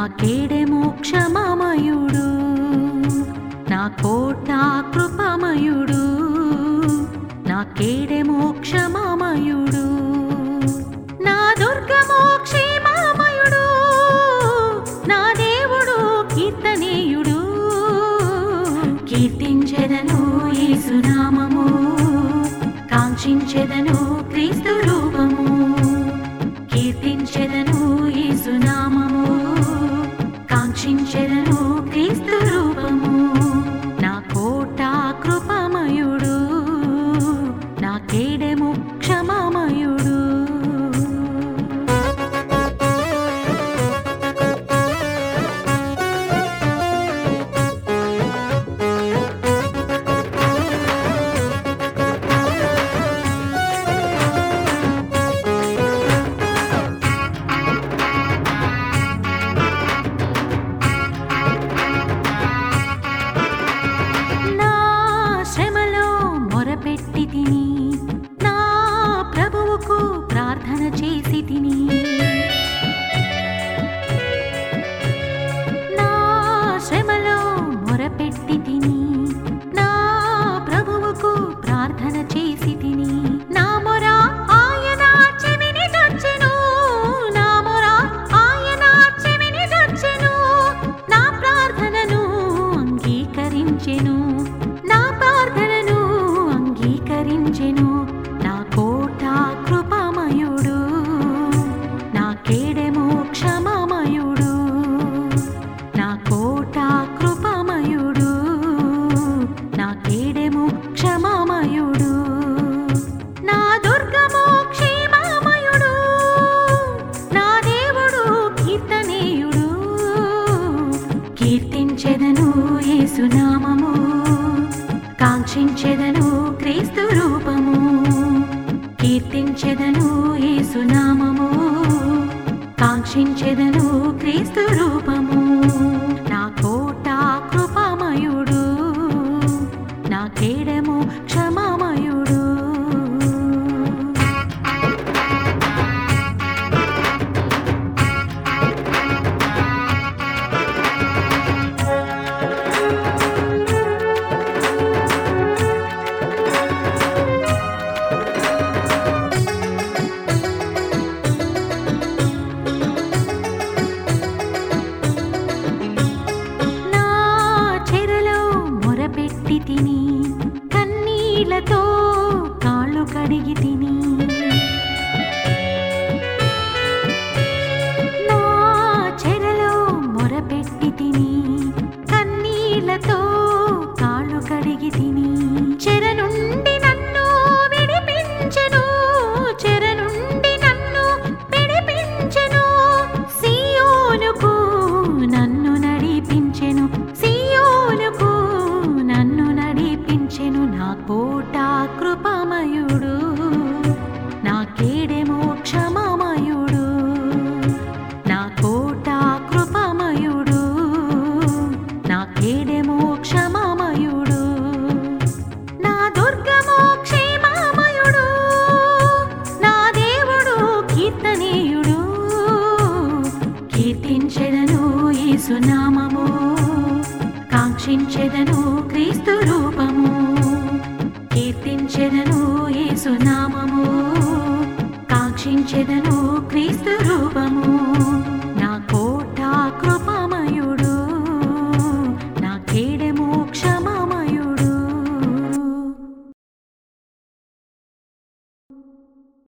నాకేడే మోక్షమమయుడు నా కోట కృపమయుడు నాకేడే మోక్షమమయుడు నా దుర్గమో క్షేమమయుడు నా దేవుడు కీర్తనీయుడు కీర్తించెదను యేసునామము కాంక్షించెదను క్రీస్తు రూపము కీర్తించెదను యేసునామము కాంక్షించెదను క్రీస్తు రూపము నా కోట కృపమయుడు నా కేడెము క్షమమయుడు నా శ్రమలో మొరపెట్టి తిని నా ప్రభువుకు ప్రార్థన చేసి తిని నా శ్రమలో మొరపెట్టి తిని నా ప్రభువుకు ప్రార్థన చేసి తిని నా మొర ఆయన చెవిని దొచ్చెను నా మొర ఆయన చెవిని దొచ్చెను నా ప్రార్థనను అంగీకరించెను నా ప్రార్థనను అంగీకరించెను నా కోట కృపమయుడు నా కేడెమో క్షమమయుడు నా కోట కృపమయుడు నా కేడెమో క్షమమయుడు నా దుర్గమో క్షేమమయుడు నా దేవుడు కీర్తనీయుడు కీర్తించెదను యేసునామము కాంక్షించెదను క్రీస్తు రూపము కీర్తించెదను యేసునామము కాంక్షించెదను క్రీస్తు రూపము నా కోట కృపమయుడు నా కేడము క్షమమయుడు నా చెరలో మొరపెట్టి తిని కన్నీళ్లతో కాళ్ళు కడిగి తిని నా చెరలో మొరపెట్టి తిని కన్నీళ్లతో కాళ్ళు కడిగి తిని చెర నుండి నన్ను విడిపించెను చెర నుండి నన్ను విడిపించెను సియోనుకు నన్ను నడిపించెను సియోనుకు నన్ను నడిపించెను నా కోట కృపమయుడు నా కేడె మోక్షమమయుడు నా కోట కృపమయుడు నా కేడె మోక్షమమయుడు నా దుర్గమో క్షేమమయుడు నా దేవుడు కీర్తనీయుడు కీర్తించెదను యేసునామము కాంక్షించెదను క్రీస్తు రూపము కీర్తించెదను యేసునామము కాంక్షించెదను క్రీస్తు రూపము